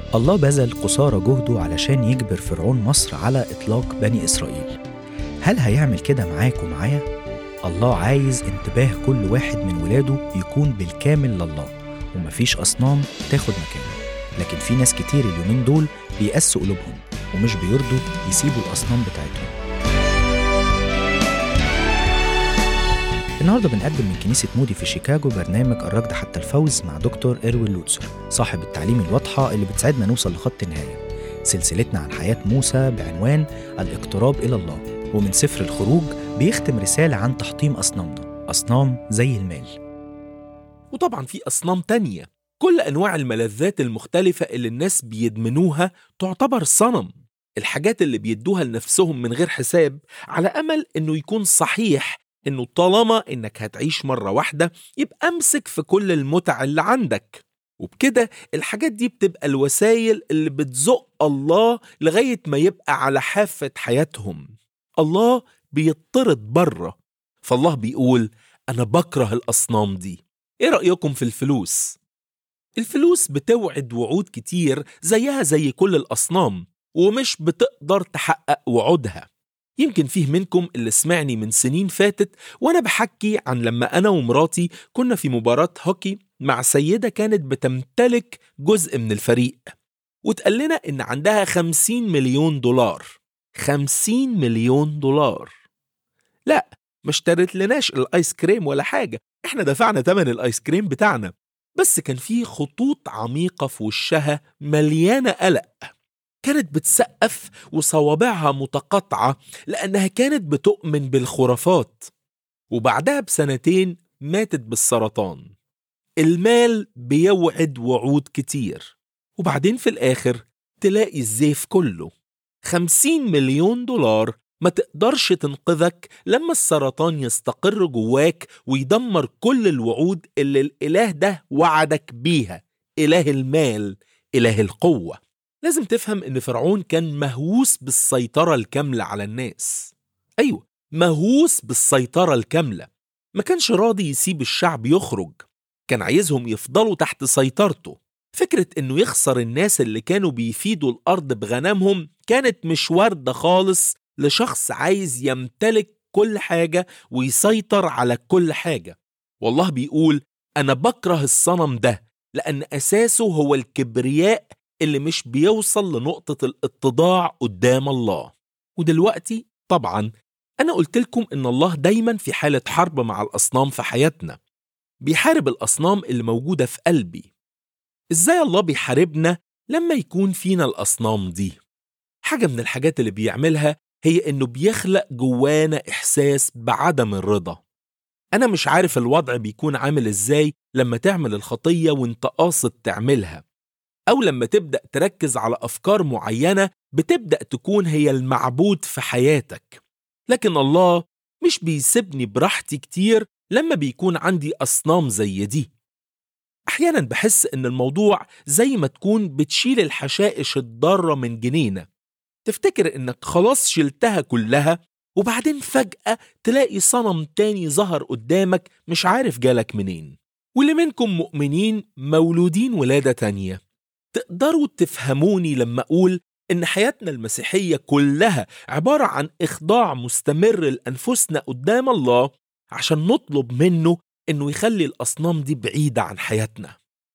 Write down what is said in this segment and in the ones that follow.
الله بذل قصارى جهده علشان يجبر فرعون مصر على إطلاق بني إسرائيل هل هيعمل كده معاك ومعايا؟ الله عايز انتباه كل واحد من ولاده يكون بالكامل لله ومفيش أصنام تاخد مكانه لكن في ناس كتير اليومين دول بيقسوا قلوبهم ومش بيرضوا يسيبوا الأصنام بتاعتهم النهارده بنقدم من كنيسة مودي في شيكاغو برنامج الركض حتى الفوز مع دكتور إروين لوتسر صاحب التعليم الواضحة اللي بتساعدنا نوصل لخط النهاية سلسلتنا عن حياة موسى بعنوان الاقتراب إلى الله ومن سفر الخروج بيختم رسالة عن تحطيم أصنامنا أصنام زي المال وطبعا في أصنام تانية كل أنواع الملذات المختلفة اللي الناس بيدمنوها تعتبر صنم الحاجات اللي بيدوها لنفسهم من غير حساب على أمل إنه يكون صحيح إنه طالما إنك هتعيش مرة واحدة يبقى امسك في كل المتع اللي عندك وبكده الحاجات دي بتبقى الوسائل اللي بتزق الله لغاية ما يبقى على حافة حياتهم الله بيطرد بره فالله بيقول أنا بكره الأصنام دي إيه رأيكم في الفلوس؟ الفلوس بتوعد وعود كتير زيها زي كل الأصنام ومش بتقدر تحقق وعودها يمكن فيه منكم اللي سمعني من سنين فاتت وأنا بحكي عن لما أنا ومراتي كنا في مباراة هوكي مع سيدة كانت بتمتلك جزء من الفريق وتقال لنا إن عندها 50 مليون دولار 50 مليون دولار لا ما اشترت لناش الايس كريم ولا حاجة احنا دفعنا تمن الايس كريم بتاعنا بس كان في خطوط عميقة في وشها مليانة قلق كانت بتسقف وصوابعها متقاطعة لأنها كانت بتؤمن بالخرافات وبعدها بسنتين ماتت بالسرطان المال بيوعد وعود كتير وبعدين في الآخر تلاقي الزيف كله خمسين مليون دولار ما تقدرش تنقذك لما السرطان يستقر جواك ويدمر كل الوعود اللي الإله ده وعدك بيها إله المال إله القوة لازم تفهم إن فرعون كان مهووس بالسيطرة الكاملة على الناس أيوة مهووس بالسيطرة الكاملة ما كانش راضي يسيب الشعب يخرج كان عايزهم يفضلوا تحت سيطرته فكرة إنه يخسر الناس اللي كانوا بيفيدوا الأرض بغنمهم كانت مش واردة خالص لشخص عايز يمتلك كل حاجة ويسيطر على كل حاجة والله بيقول أنا بكره الصنم ده لأن أساسه هو الكبرياء اللي مش بيوصل لنقطة الاتضاع قدام الله ودلوقتي طبعا أنا قلت لكم إن الله دايما في حالة حرب مع الأصنام في حياتنا بيحارب الأصنام اللي موجودة في قلبي إزاي الله بيحاربنا لما يكون فينا الأصنام دي؟ حاجة من الحاجات اللي بيعملها هي إنه بيخلق جوانا إحساس بعدم الرضا أنا مش عارف الوضع بيكون عامل إزاي لما تعمل الخطية وإنت قاصد تعملها أو لما تبدأ تركز على أفكار معينة بتبدأ تكون هي المعبود في حياتك لكن الله مش بيسيبني براحتي كتير لما بيكون عندي أصنام زي دي أحيانا بحس إن الموضوع زي ما تكون بتشيل الحشائش الضارة من جنينة تفتكر إنك خلاص شلتها كلها وبعدين فجأة تلاقي صنم تاني ظهر قدامك مش عارف جالك منين واللي منكم مؤمنين مولودين ولادة تانية تقدروا تفهموني لما أقول إن حياتنا المسيحية كلها عبارة عن إخضاع مستمر لأنفسنا قدام الله عشان نطلب منه إنه يخلي الأصنام دي بعيدة عن حياتنا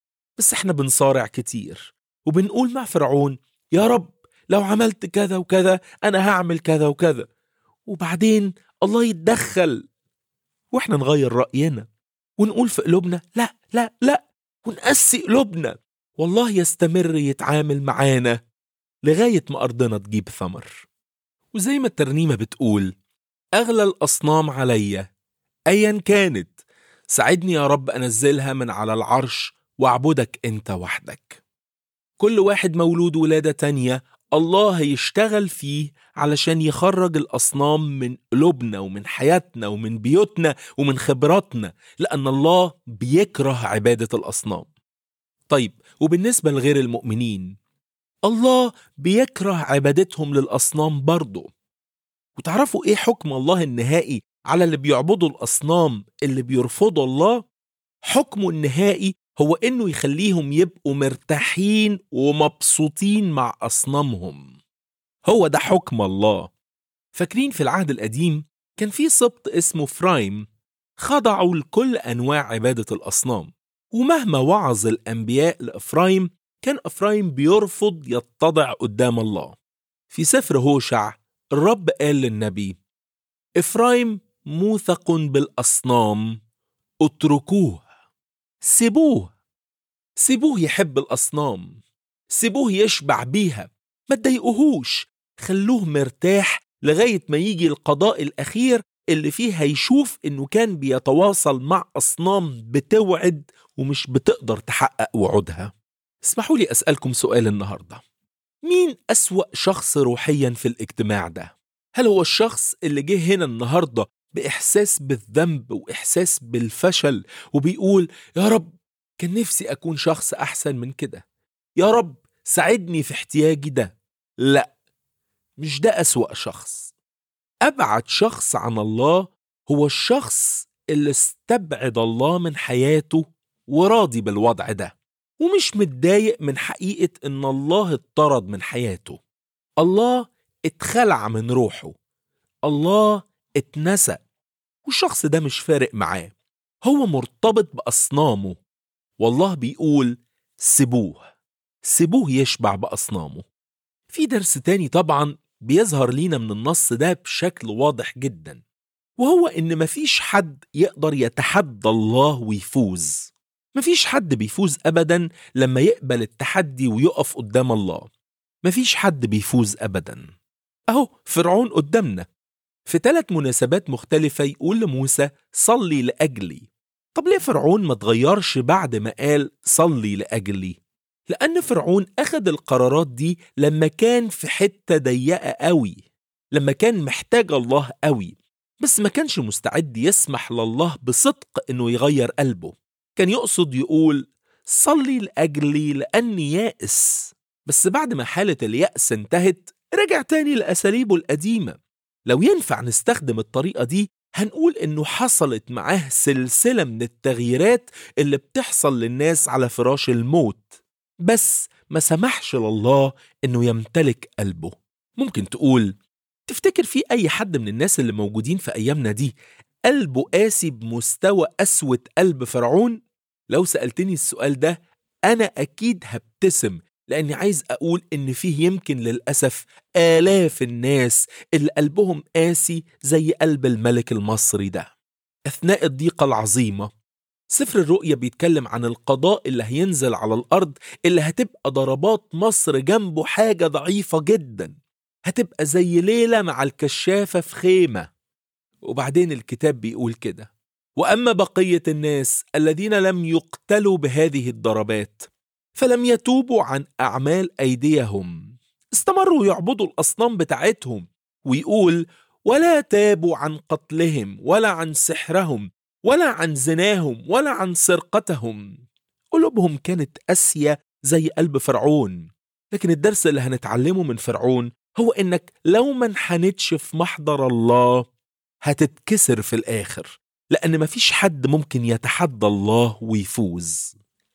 بس إحنا بنصارع كتير وبنقول مع فرعون يا رب لو عملت كذا وكذا أنا هعمل كذا وكذا وبعدين الله يتدخل وإحنا نغير رأينا ونقول في قلوبنا لا لا لا ونقسي قلوبنا والله يستمر يتعامل معانا لغاية ما أرضنا تجيب ثمر وزي ما الترنيمة بتقول أغلى الأصنام عليا أيا كانت ساعدني يا رب أنزلها من على العرش وأعبدك أنت وحدك كل واحد مولود ولادة تانية الله هيشتغل فيه علشان يخرج الأصنام من قلوبنا ومن حياتنا ومن بيوتنا ومن خبراتنا لأن الله بيكره عبادة الأصنام طيب وبالنسبة لغير المؤمنين الله بيكره عبادتهم للأصنام برضه وتعرفوا إيه حكم الله النهائي على اللي بيعبدوا الأصنام اللي بيرفضوا الله؟ حكمه النهائي هو إنه يخليهم يبقوا مرتاحين ومبسوطين مع أصنامهم هو ده حكم الله فاكرين في العهد القديم كان في سبط اسمه فرايم خضعوا لكل أنواع عبادة الأصنام ومهما وعظ الأنبياء لإفرايم كان إفرايم بيرفض يتضع قدام الله في سفر هوشع الرب قال للنبي إفرايم موثق بالأصنام اتركوه سيبوه سيبوه يحب الأصنام سيبوه يشبع بيها ما تضايقوهوش خلوه مرتاح لغاية ما يجي القضاء الأخير اللي فيه هيشوف إنه كان بيتواصل مع أصنام بتوعد ومش بتقدر تحقق وعودها اسمحوا لي أسألكم سؤال النهاردة مين أسوأ شخص روحيا في الاجتماع ده؟ هل هو الشخص اللي جه هنا النهاردة بإحساس بالذنب وإحساس بالفشل وبيقول يا رب كان نفسي أكون شخص أحسن من كده يا رب ساعدني في احتياجي ده لا مش ده أسوأ شخص أبعد شخص عن الله هو الشخص اللي استبعد الله من حياته وراضي بالوضع ده ومش متضايق من حقيقة إن الله اتطرد من حياته الله اتخلع من روحه الله اتنسى والشخص ده مش فارق معاه هو مرتبط بأصنامه والله بيقول سيبوه سيبوه يشبع بأصنامه في درس تاني طبعا بيظهر لينا من النص ده بشكل واضح جدا وهو إن مفيش حد يقدر يتحدى الله ويفوز مفيش حد بيفوز أبدا لما يقبل التحدي ويقف قدام الله مفيش حد بيفوز أبدا أهو فرعون قدامنا في ثلاث مناسبات مختلفة يقول لموسى صلي لأجلي طب ليه فرعون ما تغيرش بعد ما قال صلي لأجلي لأن فرعون أخد القرارات دي لما كان في حتة ضيقة قوي لما كان محتاج الله قوي بس ما كانش مستعد يسمح لله بصدق إنه يغير قلبه كان يقصد يقول صلي لأجلي لأني يائس بس بعد ما حالة اليأس انتهت رجع تاني لأساليبه القديمة لو ينفع نستخدم الطريقة دي هنقول إنه حصلت معاه سلسلة من التغييرات اللي بتحصل للناس على فراش الموت بس ما سمحش لله إنه يمتلك قلبه ممكن تقول تفتكر في أي حد من الناس اللي موجودين في أيامنا دي قلبه قاسي بمستوى قسوة قلب فرعون؟ لو سألتني السؤال ده أنا أكيد هبتسم لأني عايز أقول إن فيه يمكن للأسف آلاف الناس اللي قلبهم قاسي زي قلب الملك المصري ده أثناء الضيقة العظيمة سفر الرؤيا بيتكلم عن القضاء اللي هينزل على الأرض اللي هتبقى ضربات مصر جنبه حاجة ضعيفة جدا هتبقى زي ليلة مع الكشافة في خيمة وبعدين الكتاب بيقول كده وأما بقية الناس الذين لم يقتلوا بهذه الضربات فلم يتوبوا عن أعمال أيديهم استمروا يعبدوا الأصنام بتاعتهم ويقول ولا تابوا عن قتلهم ولا عن سحرهم ولا عن زناهم ولا عن سرقتهم قلوبهم كانت قاسية زي قلب فرعون لكن الدرس اللي هنتعلمه من فرعون هو إنك لو ما انحنتش في محضر الله هتتكسر في الآخر لأن مفيش حد ممكن يتحدى الله ويفوز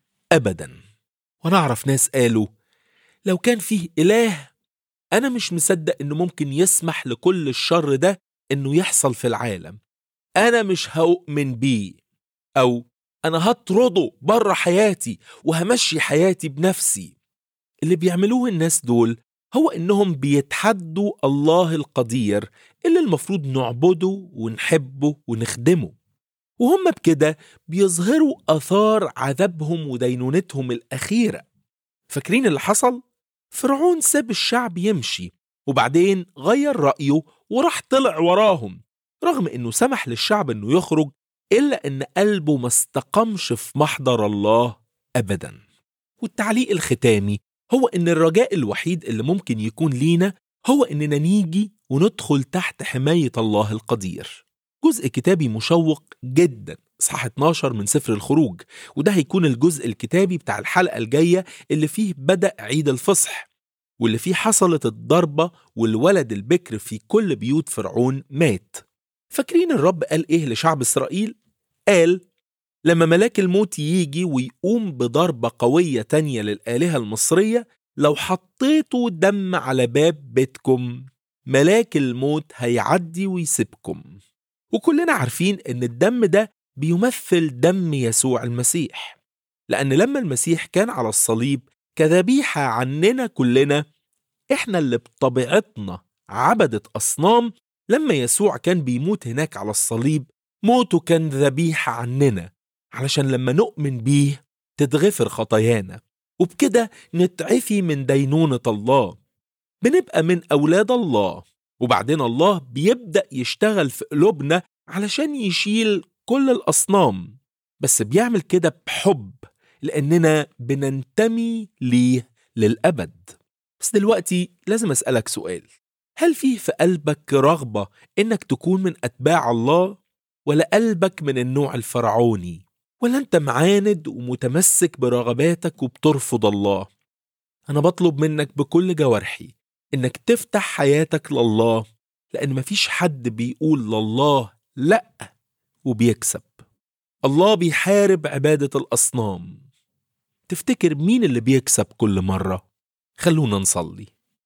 أبدا وأنا أعرف ناس قالوا لو كان فيه إله أنا مش مصدق إنه ممكن يسمح لكل الشر ده إنه يحصل في العالم أنا مش هؤمن بيه أو أنا هطرده بره حياتي وهمشي حياتي بنفسي اللي بيعملوه الناس دول هو إنهم بيتحدوا الله القدير اللي المفروض نعبده ونحبه ونخدمه وهم بكده بيظهروا آثار عذابهم ودينونتهم الأخيرة فاكرين اللي حصل؟ فرعون ساب الشعب يمشي وبعدين غير رأيه وراح طلع وراهم رغم انه سمح للشعب انه يخرج الا ان قلبه ما استقامش في محضر الله ابدا والتعليق الختامي هو ان الرجاء الوحيد اللي ممكن يكون لينا هو اننا نيجي وندخل تحت حماية الله القدير جزء كتابي مشوق جدا اصحاح 12 من سفر الخروج وده هيكون الجزء الكتابي بتاع الحلقة الجاية اللي فيه بدأ عيد الفصح واللي فيه حصلت الضربة والولد البكر في كل بيوت فرعون مات فاكرين الرب قال ايه لشعب اسرائيل؟ قال لما ملاك الموت يجي ويقوم بضربة قوية تانية للآلهة المصرية لو حطيتوا دم على باب بيتكم ملاك الموت هيعدي ويسيبكم وكلنا عارفين ان الدم ده بيمثل دم يسوع المسيح لأن لما المسيح كان على الصليب كذبيحة عننا كلنا إحنا اللي بطبيعتنا عبدة أصنام لما يسوع كان بيموت هناك على الصليب موته كان ذبيحة عننا علشان لما نؤمن بيه تتغفر خطايانا وبكده نتعفي من دينونة الله بنبقى من أولاد الله وبعدين الله بيبدأ يشتغل في قلوبنا علشان يشيل كل الأصنام بس بيعمل كده بحب لأننا بننتمي ليه للأبد بس دلوقتي لازم أسألك سؤال هل فيه في قلبك رغبة إنك تكون من أتباع الله ولا قلبك من النوع الفرعوني ولا أنت معاند ومتمسك برغباتك وبترفض الله أنا بطلب منك بكل جوارحي إنك تفتح حياتك لله لأن مفيش حد بيقول لله لأ وبيكسب الله بيحارب عبادة الأصنام تفتكر مين اللي بيكسب كل مرة؟ خلونا نصلي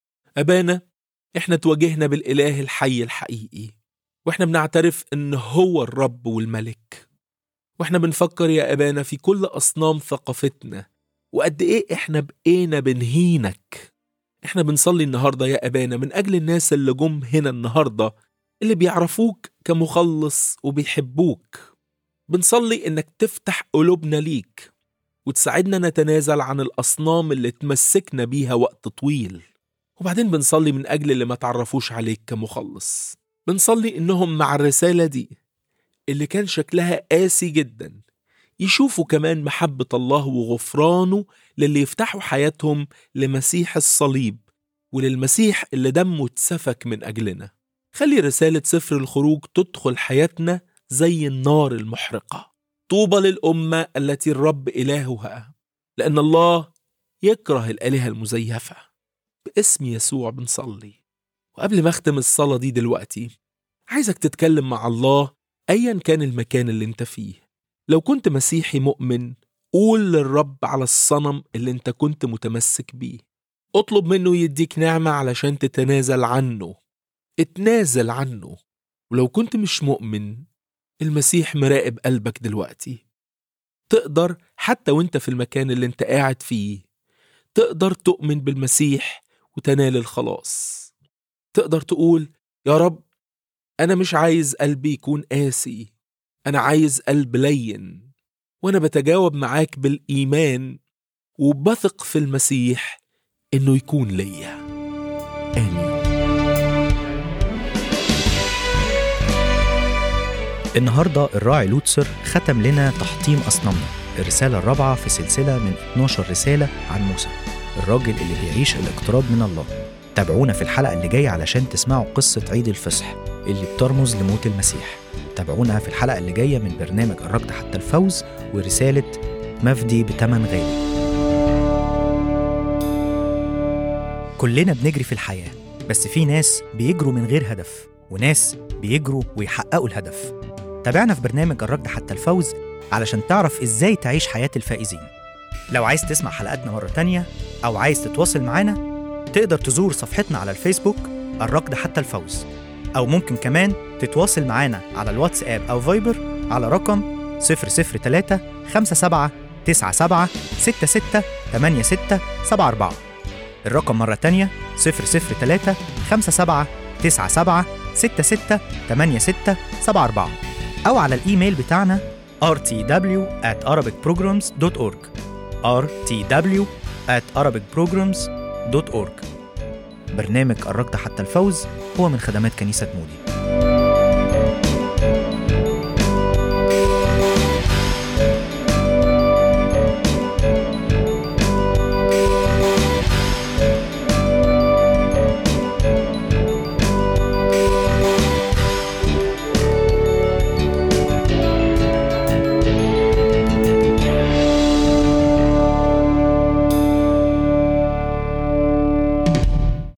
أبانا إحنا تواجهنا بالإله الحي الحقيقي وإحنا بنعترف إن هو الرب والملك وإحنا بنفكر يا أبانا في كل أصنام ثقافتنا وقد إيه إحنا بقينا بنهينك إحنا بنصلي النهاردة يا أبانا من أجل الناس اللي جم هنا النهاردة اللي بيعرفوك كمخلص وبيحبوك بنصلي إنك تفتح قلوبنا ليك وتساعدنا نتنازل عن الأصنام اللي تمسكنا بيها وقت طويل وبعدين بنصلي من أجل اللي ما تعرفوش عليك كمخلص بنصلي إنهم مع الرسالة دي اللي كان شكلها قاسي جدا يشوفوا كمان محبة الله وغفرانه للي يفتحوا حياتهم لمسيح الصليب وللمسيح اللي دمه اتسفك من أجلنا خلي رسالة سفر الخروج تدخل حياتنا زي النار المحرقة طوبى للأمة التي الرب إلهها لأن الله يكره الآلهة المزيفة باسم يسوع بنصلي وقبل ما أختم الصلاة دي دلوقتي عايزك تتكلم مع الله أيا كان المكان اللي انت فيه لو كنت مسيحي مؤمن قول للرب على الصنم اللي انت كنت متمسك بيه اطلب منه يديك نعمة علشان تتنازل عنه اتنازل عنه ولو كنت مش مؤمن المسيح مراقب قلبك دلوقتي تقدر حتى وانت في المكان اللي انت قاعد فيه تقدر تؤمن بالمسيح وتنال الخلاص تقدر تقول يا رب أنا مش عايز قلبي يكون قاسي أنا عايز قلب لين وأنا بتجاوب معاك بالإيمان وبثق في المسيح إنه يكون ليا آمين النهاردة الراعي لوتسر ختم لنا تحطيم أصنامنا الرسالة الرابعة في سلسلة من 12 رسالة عن موسى الراجل اللي بيعيش الاقتراب من الله تابعونا في الحلقة اللي جاية علشان تسمعوا قصة عيد الفصح اللي بترمز لموت المسيح تابعونا في الحلقة اللي جاية من برنامج الركض حتى الفوز ورسالة مفدي بتمن غالي كلنا بنجري في الحياة بس في ناس بيجروا من غير هدف وناس بيجروا ويحققوا الهدف تابعنا في برنامج الركض حتى الفوز علشان تعرف ازاي تعيش حياة الفائزين لو عايز تسمع حلقاتنا مرة تانية أو عايز تتواصل معانا تقدر تزور صفحتنا على الفيسبوك الركض حتى الفوز أو ممكن كمان تتواصل معانا على الواتساب أو فايبر على رقم 003 57 97 66 86 74 الرقم مرة تانية 003 57 97 66 86 74 أو على الإيميل بتاعنا rtw at arabicprograms.org rtw at arabicprograms.org برنامج الركض حتى الفوز هو من خدمات كنيسة مودي